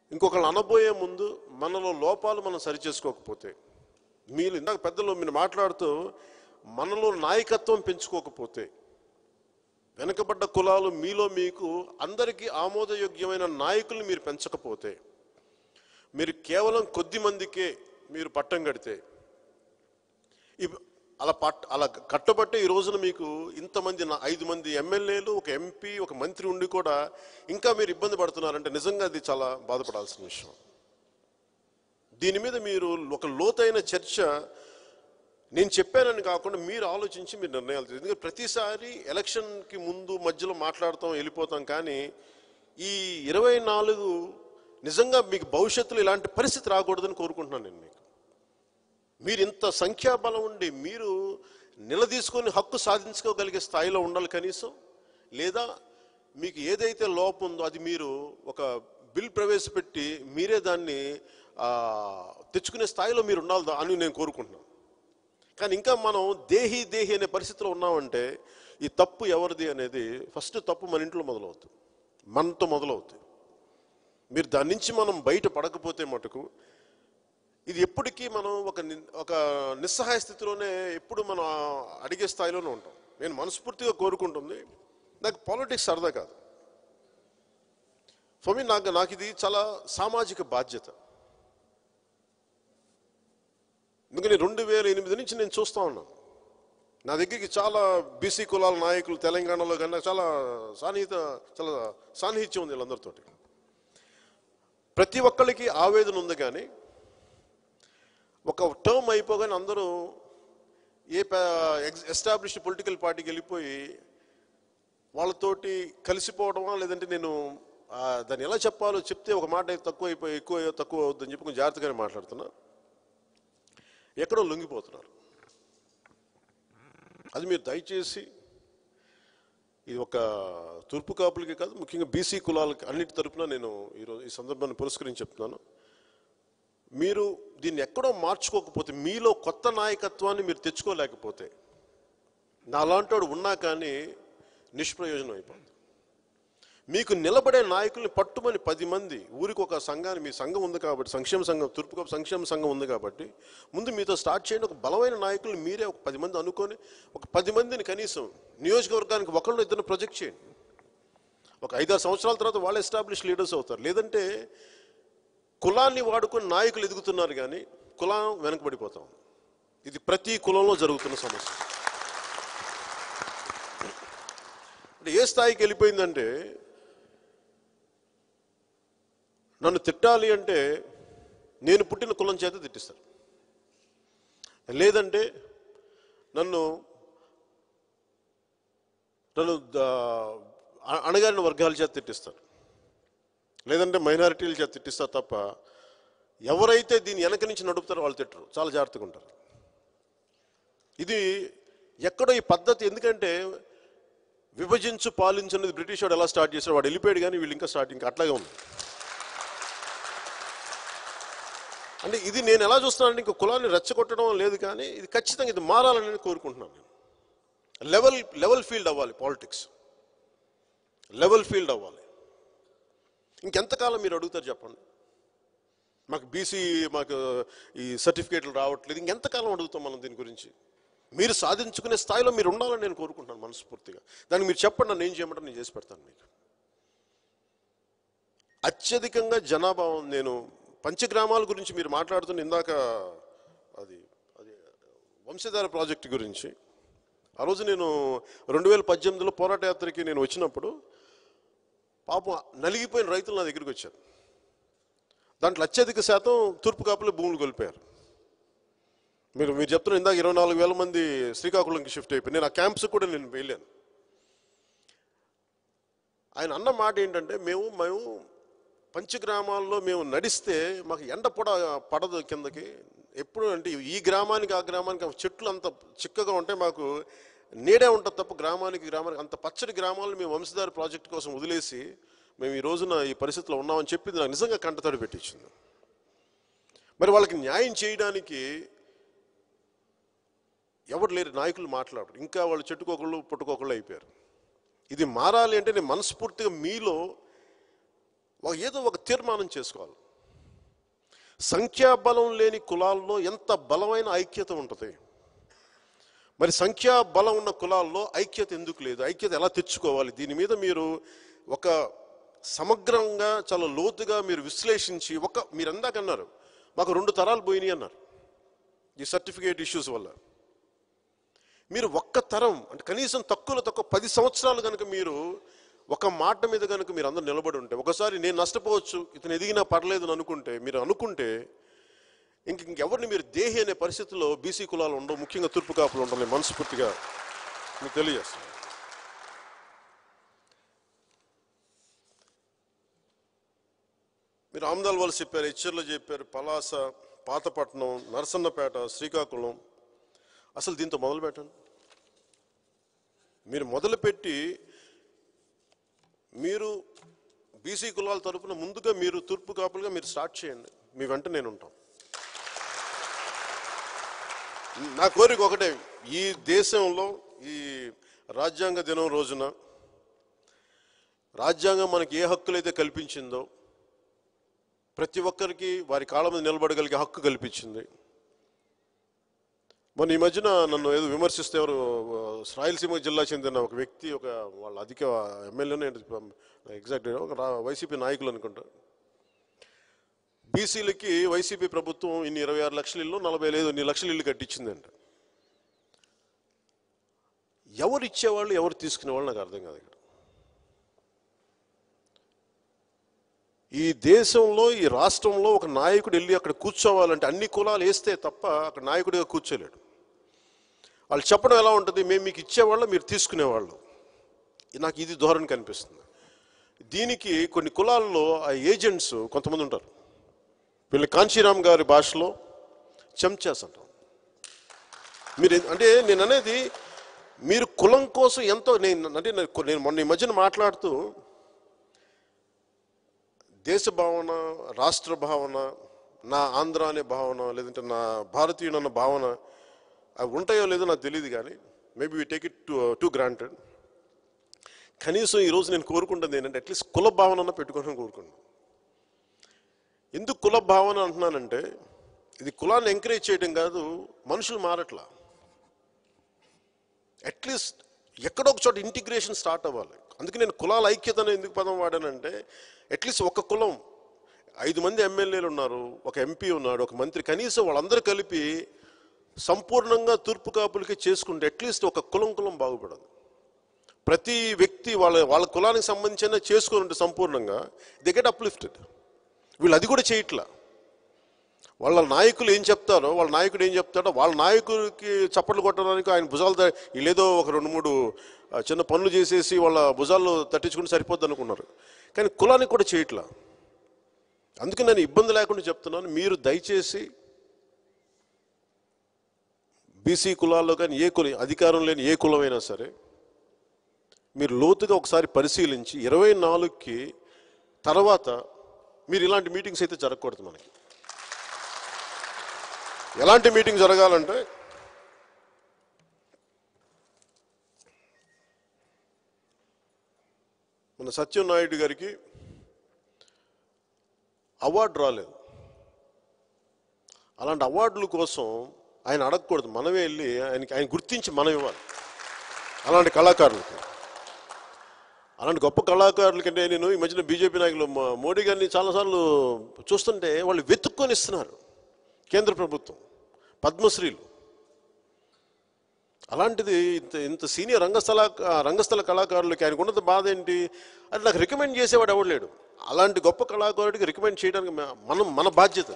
ఇంకొకళ్ళు అనబోయే ముందు మనలో లోపాలు మనం సరిచేసుకోకపోతే మీరు ఇందాక పెద్దలు మీరు మాట్లాడుతూ మనలో నాయకత్వం పెంచుకోకపోతే వెనుకబడ్డ కులాలు మీలో మీకు అందరికీ ఆమోదయోగ్యమైన నాయకుల్ని మీరు పెంచకపోతే మీరు కేవలం కొద్ది మందికే మీరు పట్టం కడితే ఇప్- అలా పట్ అలా కట్టబట్టే ఈ రోజున మీకు ఇంతమంది నా- ఐదు మంది ఎమ్మెల్యేలు ఒక ఎంపీ ఒక మంత్రి ఉండి కూడా ఇంకా మీరు ఇబ్బంది పడుతున్నారంటే నిజంగా అది చాలా బాధపడాల్సిన విషయం దీని మీద మీరు ఒక లోతైన చర్చ నేను చెప్పానని కాకుండా మీరు ఆలోచించి మీరు నిర్ణయాలు తీసుకోండి. ఎందుకంటే ప్రతిసారి ఎలక్షన్కి ముందు మధ్యలో మాట్లాడతాం వెళ్ళిపోతాం కానీ ఈ ఇరవై నాలుగు నిజంగా మీకు భవిష్యత్తులో ఇలాంటి పరిస్థితి రాకూడదని కోరుకుంటున్నాను నేను మీకు మీరు ఇంత సంఖ్యాబలం ఉండి మీరు నిలదీసుకొని హక్కు సాధించుకోగలిగే స్థాయిలో ఉండాలి కనీసం లేదా మీకు ఏదైతే లోపం ఉందో అది మీరు ఒక బిల్ ప్రవేశపెట్టి మీరే దాన్ని ఆ, తెచ్చుకునే స్థాయిలో మీరు ఉండాలి అని నేను కోరుకుంటున్నాను కానీ ఇంకా మనం దేహి దేహి అనే పరిస్థితిలో ఉన్నామంటే ఈ తప్పు ఎవరిది అనేది ఫస్ట్ తప్పు మన ఇంట్లో మొదలవుతుంది మనతో మొదలవుతుంది మీరు దాని నుంచి మనం బయట పడకపోతే మటుకు ఇది ఎప్పటికీ మనం ఒక ని- ఒక నిస్సహాయ స్థితిలోనే ఎప్పుడు మనం అడిగే స్థాయిలోనే ఉంటాం నేను మనస్ఫూర్తిగా కోరుకుంటుంది నాకు పాలిటిక్స్ సరదా కాదు ఫర్ మీ నాకు నాకు ఇది చాలా సామాజిక బాధ్యత ఎందుకని రెండు వేల ఎనిమిది నుంచి నేను చూస్తా ఉన్నాను నా దగ్గరికి చాలా బీసీ కులాల నాయకులు తెలంగాణలో కన్నా చాలా సాన్నిహిత చాలా సాన్నిహిత్యం ఉంది వీళ్ళందరితోటి ప్రతి ఒక్కళ్ళకి ఆవేదన ఉంది కానీ ఒక టర్మ్ అయిపోగానే అందరూ ఏ ఎస్టాబ్లిష్డ్ పొలిటికల్ పార్టీకి వెళ్ళిపోయి వాళ్ళతోటి కలిసిపోవడమా లేదంటే నేను ఆ, దాన్ని ఎలా చెప్పాలో చెప్తే ఒక మాట తక్కువ అయిపోయి ఎక్కువ తక్కువ అవుతుందని చెప్పి కొంచెం జాగ్రత్తగానే మాట్లాడుతున్నా ఎక్కడో లొంగిపోతున్నారు అది మీరు దయచేసి ఇది ఒక తూర్పు కాపులకి కాదు ముఖ్యంగా బీసీ కులాలకి అన్నిటి తరపున నేను ఈరోజు ఈ సందర్భాన్ని పురస్కరించి చెప్తున్నాను మీరు దీన్ని ఎక్కడో మార్చుకోకపోతే మీలో కొత్త నాయకత్వాన్ని మీరు తెచ్చుకోలేకపోతే నా అలాంటోడు ఉన్నా కానీ నిష్ప్రయోజనం అయిపోతుంది మీకు నిలబడే నాయకుల్ని పట్టుమని పది మంది ఊరికి ఒక సంఘాన్ని మీ సంఘం ఉంది కాబట్టి సంక్షేమ సంఘం తూర్పు సంక్షేమ సంఘం ఉంది కాబట్టి ముందు మీతో స్టార్ట్ చేయండి ఒక బలమైన నాయకుల్ని మీరే ఒక పది మంది అనుకొని ఒక పది మందిని కనీసం నియోజకవర్గానికి ఒకళ్ళు ఇద్దరు ప్రొజెక్ట్ చేయండి ఒక ఐదారు సంవత్సరాల తర్వాత వాళ్ళు ఎస్టాబ్లిష్ లీడర్స్ అవుతారు లేదంటే కులాన్ని వాడుకొని నాయకులు ఎదుగుతున్నారు కానీ కులం వెనకబడిపోతాం ఇది ప్రతి కులంలో జరుగుతున్న సమస్య అంటే ఏ స్థాయికి వెళ్ళిపోయిందంటే నన్ను తిట్టాలి అంటే నేను పుట్టిన కులం చేత తిట్టిస్తారు లేదంటే నన్ను నన్ను ద- అ- అణగారిన వర్గాల చేత తిట్టిస్తారు లేదంటే మైనారిటీల చేత తిట్టిస్తారు తప్ప ఎవరైతే దీని వెనక నుంచి నడుపుతారో వాళ్ళు తిట్టరు చాలా జాగ్రత్తగా ఉంటారు ఇది ఎక్కడో ఈ పద్ధతి ఎందుకంటే విభజించు పాలించు అనేది బ్రిటిష్ వాడు ఎలా స్టార్ట్ చేశాడు వాడు వెళ్ళిపోయాడు కానీ వీళ్ళు ఇంకా స్టార్ట్ ఇంకా అట్లాగే ఉంది అంటే ఇది నేను ఎలా చూస్తున్నానంటే ఇంకా కులాన్ని రెచ్చగొట్టడం లేదు కానీ ఇది ఖచ్చితంగా ఇది మారాలని నేను కోరుకుంటున్నాను నేను లెవెల్ లెవెల్ ఫీల్డ్ అవ్వాలి పాలిటిక్స్ లెవెల్ ఫీల్డ్ అవ్వాలి ఇంకెంతకాలం మీరు అడుగుతారు చెప్పండి మాకు బీసీ మాకు ఈ సర్టిఫికేట్లు రావట్లేదు ఇంకెంతకాలం అడుగుతాం మనం దీని గురించి మీరు సాధించుకునే స్థాయిలో మీరు ఉండాలని నేను కోరుకుంటున్నాను మనస్ఫూర్తిగా దానికి మీరు చెప్పండి నన్ను ఏం చేయమంటారు నేను చేసి పెడతాను మీకు అత్యధికంగా జనాభా ఉంది. నేను పంచగ్రామాల గురించి మీరు మాట్లాడుతున్న ఇందాక అది అది వంశధార ప్రాజెక్ట్ గురించి ఆ రోజు నేను రెండు వేల పద్దెనిమిదిలో పోరాట యాత్రకి నేను వచ్చినప్పుడు పాపం నలిగిపోయిన రైతులు నా దగ్గరికి వచ్చారు దాంట్లో అత్యధిక శాతం తూర్పు కాపులు భూములు కోల్పోయారు మీరు మీరు చెప్తున్న ఇందాక ఇరవై నాలుగు వేల మంది శ్రీకాకుళంకి షిఫ్ట్ అయిపోయి నేను ఆ క్యాంప్స్ కూడా నేను వెళ్ళాను ఆయన అన్న మాట ఏంటంటే మేము మేము పంచగ్రామాల్లో మేము నడిస్తే మాకు ఎండ పొడ పడదు కిందకి ఎప్పుడు అంటే ఈ గ్రామానికి ఆ గ్రామానికి ఆ చెట్లు అంత చిక్కగా ఉంటే మాకు నీడే ఉంటుంది తప్ప గ్రామానికి గ్రామానికి అంత పచ్చడి గ్రామాలను మేము వంశధార ప్రాజెక్ట్ కోసం వదిలేసి మేము ఈ రోజున ఈ పరిస్థితిలో ఉన్నామని చెప్పింది నాకు నిజంగా కంటతడి పెట్టించింది మరి వాళ్ళకి న్యాయం చేయడానికి ఎవరు లేరు నాయకులు మాట్లాడరు ఇంకా వాళ్ళు చెట్టుకోకళ్ళు పుట్టుకోకళ్ళు అయిపోయారు ఇది మారాలి అంటే నేను మనస్ఫూర్తిగా మీలో ఒక ఏదో ఒక తీర్మానం చేసుకోవాలి సంఖ్యాబలం లేని కులాల్లో ఎంత బలమైన ఐక్యత ఉంటుంది మరి సంఖ్యా బలం ఉన్న కులాల్లో ఐక్యత ఎందుకు లేదు ఐక్యత ఎలా తెచ్చుకోవాలి దీని మీద మీరు ఒక సమగ్రంగా చాలా లోతుగా మీరు విశ్లేషించి ఒక మీరు అందాక అన్నారు మాకు రెండు తరాలు పోయినాయి అన్నారు ఈ సర్టిఫికేట్ ఇష్యూస్ వల్ల మీరు ఒక్క తరం అంటే కనీసం తక్కువలో తక్కువ పది సంవత్సరాలు కనుక మీరు ఒక మాట మీద కనుక మీరు అందరూ నిలబడి ఉంటే ఒకసారి నేను నష్టపోవచ్చు ఇతను ఎదిగినా పర్లేదు అని అనుకుంటే మీరు అనుకుంటే ఇంక ఇంకెవరిని మీరు దేహి అనే పరిస్థితుల్లో బీసీ కులాలు ఉండవు ముఖ్యంగా తూర్పు కాపులు ఉండవు మనస్ఫూర్తిగా మీకు తెలియజేస్తాను మీరు ఆమదాల్ వాళ్ళు చెప్పారు హెచ్చర్లో చెప్పారు పలాస పాతపట్నం నరసన్నపేట శ్రీకాకుళం అసలు దీంతో మొదలు పెట్టండి మీరు మొదలుపెట్టి మీరు బీసీ కులాల తరపున ముందుగా మీరు తూర్పు కాపులుగా మీరు స్టార్ట్ చేయండి మీ వెంట నేను ఉంటాం నా కోరిక ఒకటే ఈ దేశంలో ఈ రాజ్యాంగ దినం రోజున రాజ్యాంగం మనకి ఏ హక్కులైతే కల్పించిందో ప్రతి ఒక్కరికి వారి కాళ్ళ మీద నిలబడగలిగే హక్కు కల్పించింది మొన్న ఈ మధ్యన నన్ను ఏదో విమర్శిస్తే ఎవరు ఆ, రాయలసీమ జిల్లా చెందిన ఒక వ్యక్తి ఒక వాళ్ళ అధిక ఎమ్మెల్యేనే ఎగ్జాక్ట్ ఒక రా- వైసీపీ నాయకులు అనుకుంటా బీసీలకి వైసీపీ ప్రభుత్వం ఇన్ని ఇరవై ఆరు లక్షల ఇల్లు నలభై లేదు ఇన్ని లక్షల ఇల్లు కట్టించిందంట ఎవరు ఇచ్చేవాళ్ళు ఎవరు తీసుకునేవాళ్ళు నాకు అర్థం కాదు ఇక్కడ ఈ దేశంలో ఈ రాష్ట్రంలో ఒక నాయకుడు వెళ్ళి అక్కడ కూర్చోవాలంటే అన్ని కులాలు వేస్తే తప్ప అక్కడ నాయకుడిగా కూర్చోలేడు వాళ్ళు చెప్పడం ఎలా ఉంటుంది మేము మీకు ఇచ్చేవాళ్ళం మీరు తీసుకునేవాళ్ళు నాకు ఇది ధోరణి కనిపిస్తుంది దీనికి కొన్ని కులాల్లో ఆ ఏజెంట్స్ కొంతమంది ఉంటారు వీళ్ళు కాంచీరామ్ గారి భాషలో చెంచాస్ అంటాం మీరు ఎన్- అంటే నేను అనేది మీరు కులం కోసం ఎంతో నేను అంటే నేను కొ- నేను మొన్న ఈ మధ్యన మాట్లాడుతూ దేశ భావన రాష్ట్ర భావన నా ఆంధ్ర అనే భావన లేదంటే నా భారతీయుడు అన్న భావన అవి ఉంటాయో లేదో నాకు తెలియదు కానీ maybe we take it to to granted కనీసం ఈరోజు నేను కోరుకుంటుంది ఏంటంటే అట్లీస్ట్ కుల భావన అన్న పెట్టుకోవాలని కోరుకుంటున్నాను ఎందుకు కుల భావన అంటున్నానంటే ఇది కులాన్ని ఎంకరేజ్ చేయడం కాదు మనుషులు మారట్లా అట్లీస్ట్ ఎక్కడో ఒక చోట ఇంటిగ్రేషన్ స్టార్ట్ అవ్వాలి అందుకే నేను కులాల ఐక్యత అనే ఎందుకు పదం వాడానంటే అట్లీస్ట్ ఒక కులం ఐదు మంది ఎమ్మెల్యేలు ఉన్నారు ఒక ఎంపీ ఉన్నాడు ఒక మంత్రి కనీసం వాళ్ళందరూ కలిపి సంపూర్ణంగా తూర్పు కాపులకి చేసుకుంటే అట్లీస్ట్ ఒక కులం కులం బాగుపడదు ప్రతి వ్యక్తి వాళ్ళ వాళ్ళ కులానికి సంబంధించిన చేసుకుని ఉంటే సంపూర్ణంగా దే గెట్ అప్లిఫ్టెడ్ వీళ్ళు అది కూడా చేయట్లా వాళ్ళ నాయకులు ఏం చెప్తారో వాళ్ళ నాయకుడు ఏం చెప్తాడో వాళ్ళ నాయకుడికి చప్పట్లు కొట్టడానికి ఆయన భుజాలు త- వీళ్ళేదో ఒక రెండు మూడు ఆ, చిన్న పనులు చేసేసి వాళ్ళ భుజాలు తట్టించుకుంటే సరిపోద్ది అనుకున్నారు కానీ కులానికి కూడా చేయట్లా అందుకే నేను ఇబ్బంది లేకుండా చెప్తున్నాను మీరు దయచేసి బీసీ కులాల్లో కానీ ఏ కుల అధికారం లేని ఏ కులమైనా సరే మీరు లోతుగా ఒకసారి పరిశీలించి ఇరవై నాలుగుకి తర్వాత మీరు ఇలాంటి మీటింగ్స్ అయితే జరగకూడదు మనకి ఎలాంటి మీటింగ్ జరగాలంటే మన సత్యనాయుడు గారికి అవార్డు రాలేదు అలాంటి అవార్డుల కోసం ఆయన అడగకూడదు మనమే వెళ్ళి ఆయనకి ఆయన గుర్తించి మనం ఇవ్వాలి అలాంటి కళాకారులకి అలాంటి గొప్ప కళాకారుల కంటే నేను ఈ మధ్యన బీజేపీ నాయకులు మో- మోడీ గారిని చాలాసార్లు చూస్తుంటే వాళ్ళు వెతుక్కొని ఇస్తున్నారు కేంద్ర ప్రభుత్వం పద్మశ్రీలు అలాంటిది ఇంత ఇంత సీనియర్ రంగస్థల రంగస్థల కళాకారులకి ఆయనకు ఉన్నది బాధ ఏంటి అది నాకు రికమెండ్ చేసేవాడు ఎవడు లేడు అలాంటి గొప్ప కళాకారుడికి రికమెండ్ చేయడానికి మ- మనం మన బాధ్యత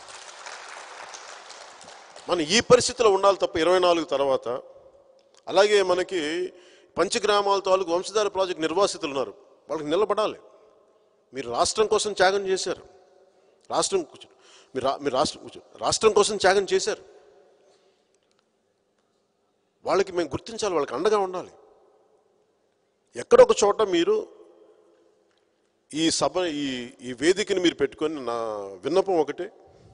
మనం ఈ పరిస్థితిలో ఉండాలి తప్ప ఇరవై నాలుగు తర్వాత అలాగే మనకి పంచగ్రామాల తాలూకు వంశధార ప్రాజెక్ట్ నిర్వాసితులు ఉన్నారు వాళ్ళకి నిలబడాలి మీరు రాష్ట్రం కోసం త్యాగం చేశారు రాష్ట్రం కూర్చో మీరు రా- మీరు రాష్ట్రం కూర్చో రాష్ట్రం కోసం త్యాగం చేశారు వాళ్ళకి మేము గుర్తించాలి వాళ్ళకి అండగా ఉండాలి ఎక్కడొక చోట మీరు ఈ సభ ఈ ఈ వేదికని మీరు పెట్టుకొని నా విన్నపం ఒకటే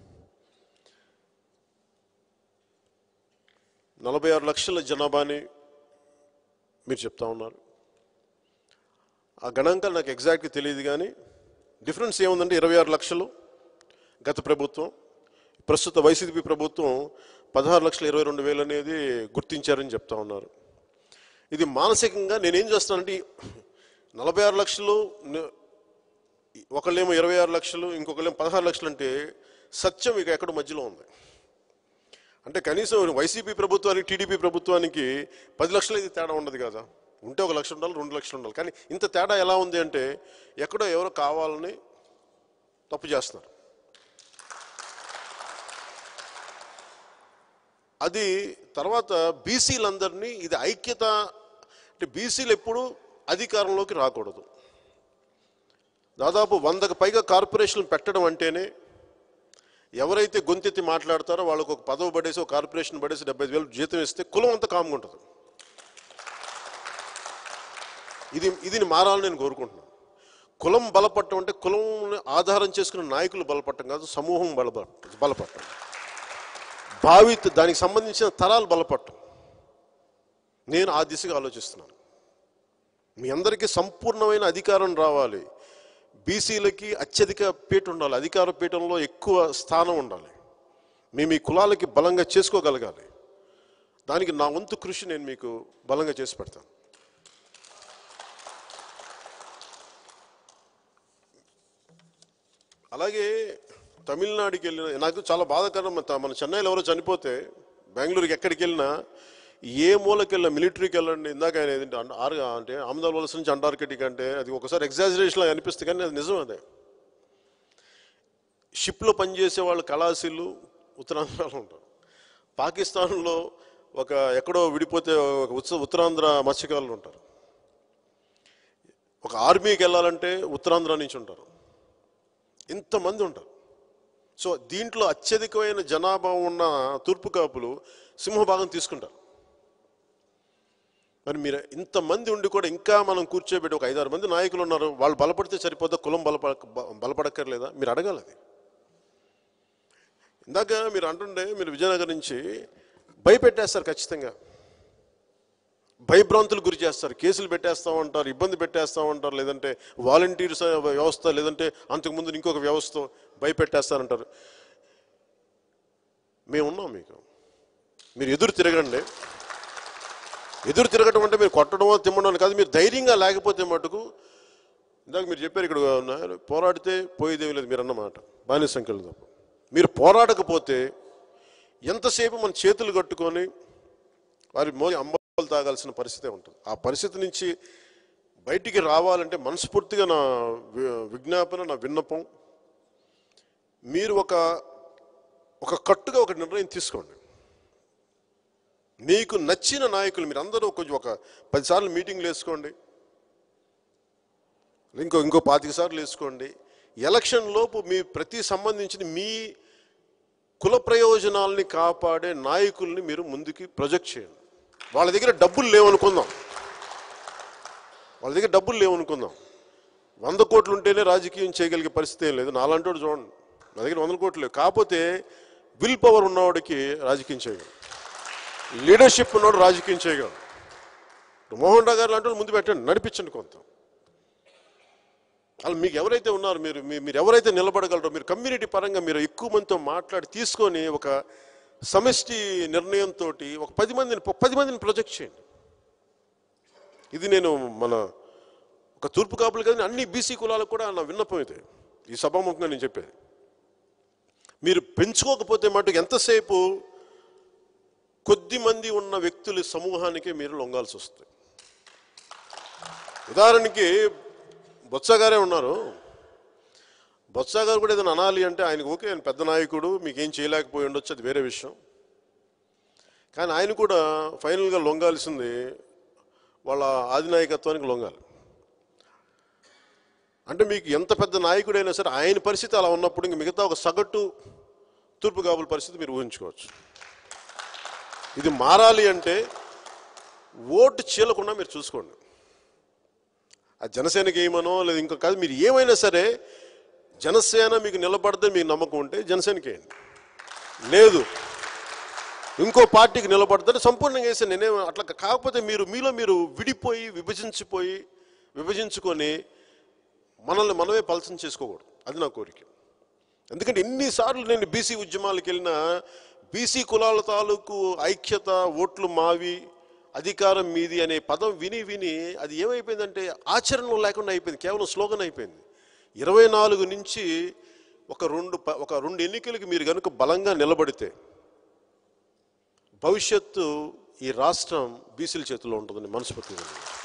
నలభై ఆరు లక్షల జనాభాని మీరు చెప్తా ఉన్నారు ఆ గణాంకాలు నాకు ఎగ్జాక్ట్గా తెలియదు కానీ డిఫరెన్స్ ఏముందంటే ఇరవై ఆరు లక్షలు గత ప్రభుత్వం ప్రస్తుత వైసీపీ ప్రభుత్వం పదహారు లక్షల ఇరవై రెండు వేలు అనేది గుర్తించారని చెప్తా ఉన్నారు ఇది మానసికంగా నేనేం చేస్తానంటే ఈ నలభై ఆరు లక్షలు న- ఒకళ్ళేమో ఇరవై ఆరు లక్షలు ఇంకొకళ్ళేమో పదహారు లక్షలు అంటే సత్యం ఇక ఎక్కడ మధ్యలో ఉంది అంటే కనీసం వైసీపీ ప్రభుత్వానికి టీడీపీ ప్రభుత్వానికి పది లక్షలు ఇది తేడా ఉండదు కదా ఉంటే ఒక లక్ష ఉండాలి రెండు లక్షలు ఉండాలి కానీ ఇంత తేడా ఎలా ఉంది అంటే ఎక్కడో ఎవరో కావాలని తప్పు చేస్తున్నారు అది తర్వాత బీసీలందరినీ ఇది ఐక్యత అంటే బీసీలు ఎప్పుడు అధికారంలోకి రాకూడదు దాదాపు వందకు పైగా కార్పొరేషన్లు పెట్టడం అంటేనే ఎవరైతే గొంతెత్తి మాట్లాడతారో వాళ్ళకు ఒక పదవి పడేసి ఒక కార్పొరేషన్ పడేసి డెబ్బై ఐదు వేలు జీతం ఇస్తే కులం అంతా కామ్గా ఉంటుంది ఇది ఇది మారాలని నేను కోరుకుంటున్నాను కులం బలపడటం అంటే కులం ఆధారం చేసుకున్న నాయకులు బలపడటం కాదు సమూహం బలపడ బలపడటం భావి దానికి సంబంధించిన తరాలు బలపడటం నేను ఆ దిశగా ఆలోచిస్తున్నాను మీ అందరికీ సంపూర్ణమైన అధికారం రావాలి బీసీలకి అత్యధిక పీఠ ఉండాలి అధికార పీఠంలో ఎక్కువ స్థానం ఉండాలి మేము ఈ కులాలకి బలంగా చేసుకోగలగాలి దానికి నా వంతు కృషి నేను మీకు బలంగా చేసి పెడతాను అలాగే తమిళనాడుకి వెళ్ళిన నాకు చాలా బాధాకరం మన- మన చెన్నైలో ఎవరో చనిపోతే బెంగళూరుకి ఎక్కడికి వెళ్ళినా ఏ మూలకి వెళ్ళినా మిలిటరీకి వెళ్ళండి ఇందాక ఆయన ఏదంటే అండ- ఆర్ అంటే అహ్మదాబాద్ వలస నుంచి అంటార్కిటిక్ అంటే అది ఒకసారి ఎగ్జాజరేషన్ లాగా అనిపిస్తుంది కానీ అది నిజం అదే షిప్లో పనిచేసే వాళ్ళు కళాశీలు ఉత్తరాంధ్రలో ఉంటారు పాకిస్తాన్లో ఒక ఎక్కడో విడిపోతే ఒక ఉత్స ఉత్తరాంధ్ర మత్స్యకారులు ఉంటారు ఒక ఆర్మీకి వెళ్ళాలంటే ఉత్తరాంధ్ర నుంచి ఉంటారు ఇంతమంది ఉంటారు సో దీంట్లో అత్యధికమైన జనాభా ఉన్న తూర్పు కాపులు సింహభాగం తీసుకుంటారు మరి మీరు ఇంతమంది ఉండి కూడా ఇంకా మనం కూర్చోబెట్టి ఒక ఐదారు మంది నాయకులు ఉన్నారు వాళ్ళు బలపడితే సరిపోద్దా కులం బలపడ బ- బలపడక్కర్లేదా మీరు అడగాలి అది ఇందాక మీరు అంటుండే మీరు విజయనగరం నుంచి భయపెట్టేస్తారు ఖచ్చితంగా భయభ్రాంతులు గురి చేస్తారు కేసులు పెట్టేస్తా ఉంటారు ఇబ్బంది పెట్టేస్తా ఉంటారు లేదంటే వాలంటీర్స్ వ్యవస్థ లేదంటే అంతకుముందు ఇంకొక వ్యవస్థ భయపెట్టేస్తారంటారు మేము ఉన్నాం మీకు మీరు ఎదురు తిరగండి ఎదురు తిరగటం అంటే మీరు కొట్టడమో తిమ్మడం అని కాదు మీరు ధైర్యంగా లేకపోతే మటుకు ఇందాక మీరు చెప్పారు ఇక్కడ ఉన్నారు, పోరాడితే పోయేదేమీ లేదు మీరు అన్నమాట బానిస సంఖ్యలు తప్ప మీరు పోరాడకపోతే ఎంతసేపు మన చేతులు కట్టుకొని వారి మోగి అంబాలు తాగాల్సిన పరిస్థితే ఉంటుంది ఆ పరిస్థితి నుంచి బయటికి రావాలంటే మనస్ఫూర్తిగా నా వి- విజ్ఞాపన నా విన్నపం మీరు ఒక ఒక కట్టుగా ఒక నిర్ణయం తీసుకోండి మీకు నచ్చిన నాయకులు మీరు అందరూ కొంచెం ఒక పదిసార్లు మీటింగ్లు వేసుకోండి ఇంకో ఇంకో పాతిక సార్లు వేసుకోండి ఎలక్షన్ లోపు మీ ప్రతి సంబంధించిన మీ కుల ప్రయోజనాల్ని కాపాడే నాయకుల్ని మీరు ముందుకి ప్రొజెక్ట్ చేయండి వాళ్ళ దగ్గర డబ్బులు లేవనుకుందాం వాళ్ళ దగ్గర డబ్బులు లేవనుకుందాం వంద కోట్లు ఉంటేనే రాజకీయం చేయగలిగే పరిస్థితి ఏం లేదు నాలాంటి వాడు చూడండి నా దగ్గర వందల కోట్లు లేవు కాకపోతే విల్ పవర్ ఉన్నవాడికి రాజకీయం చేయగలడు లీడర్షిప్ ఉన్నవాడు రాజకీయం చేయగలడు ఇప్పుడు మోహన్ రావు గారు లాంటి వాళ్ళు ముందు పెట్టండి నడిపించండి కొంత అలా మీకు ఎవరైతే ఉన్నారో మీరు మీ- మీరు ఎవరైతే నిలబడగలరో మీరు కమ్యూనిటీ పరంగా మీరు ఎక్కువ మందితో మాట్లాడి తీసుకొని ఒక సమష్టి నిర్ణయంతో ఒక పది మందిని ఒక పది మందిని ప్రొజెక్ట్ చేయండి ఇది నేను మన ఒక తూర్పు కాపులు కదా అన్ని బీసీ కులాలకు కూడా నా విన్నపం ఇది ఈ సభాముఖంగా నేను చెప్పేది మీరు పెంచుకోకపోతే మటుకు ఎంతసేపు కొద్ది మంది ఉన్న వ్యక్తుల సమూహానికి మీరు లొంగాల్సి వస్తుంది ఉదాహరణకి బొత్స గారే ఉన్నారు బొత్స గారు కూడా ఏదైనా అనాలి అంటే ఆయనకు ఓకే ఆయన పెద్ద నాయకుడు మీకేం చేయలేకపోయి ఉండొచ్చు అది వేరే విషయం కానీ ఆయన కూడా ఫైనల్గా లొంగాల్సింది వాళ్ళ ఆదినాయకత్వానికి లొంగాలి అంటే మీకు ఎంత పెద్ద నాయకుడైనా సరే ఆయన పరిస్థితి అలా ఉన్నప్పుడు ఇంక మిగతా ఒక సగటు తూర్పు కాబుల పరిస్థితి మీరు ఊహించుకోవచ్చు ఇది మారాలి అంటే ఓటు చీలకుండా మీరు చూసుకోండి ఆ జనసేనకి ఏమనో లేదా ఇంకో కాదు మీరు ఏమైనా సరే జనసేన మీకు నిలబడదని మీకు నమ్మకం ఉంటే జనసేనకి వేయండి లేదు ఇంకో పార్టీకి నిలబడతారు సంపూర్ణంగా వేసాను నేనే అట్లా కాకపోతే మీరు మీలో మీరు విడిపోయి విభజించిపోయి విభజించుకొని మనల్ని మనమే పలసం చేసుకోకూడదు అది నా కోరిక ఎందుకంటే ఎన్నిసార్లు నేను బీసీ ఉద్యమాలకు వెళ్ళినా బీసీ కులాల తాలూకు ఐక్యత ఓట్లు మావి అధికారం మీది అనే పదం విని విని అది ఏమైపోయిందంటే ఆచరణలో లేకుండా అయిపోయింది కేవలం స్లోగన్ అయిపోయింది ఇరవై నాలుగు నుంచి ఒక రెండు ప- ఒక రెండు ఎన్నికలకి మీరు కనుక బలంగా నిలబడితే భవిష్యత్తు ఈ రాష్ట్రం బీసీల చేతిలో ఉంటుందని మనస్ఫూర్తిగా ఉంది.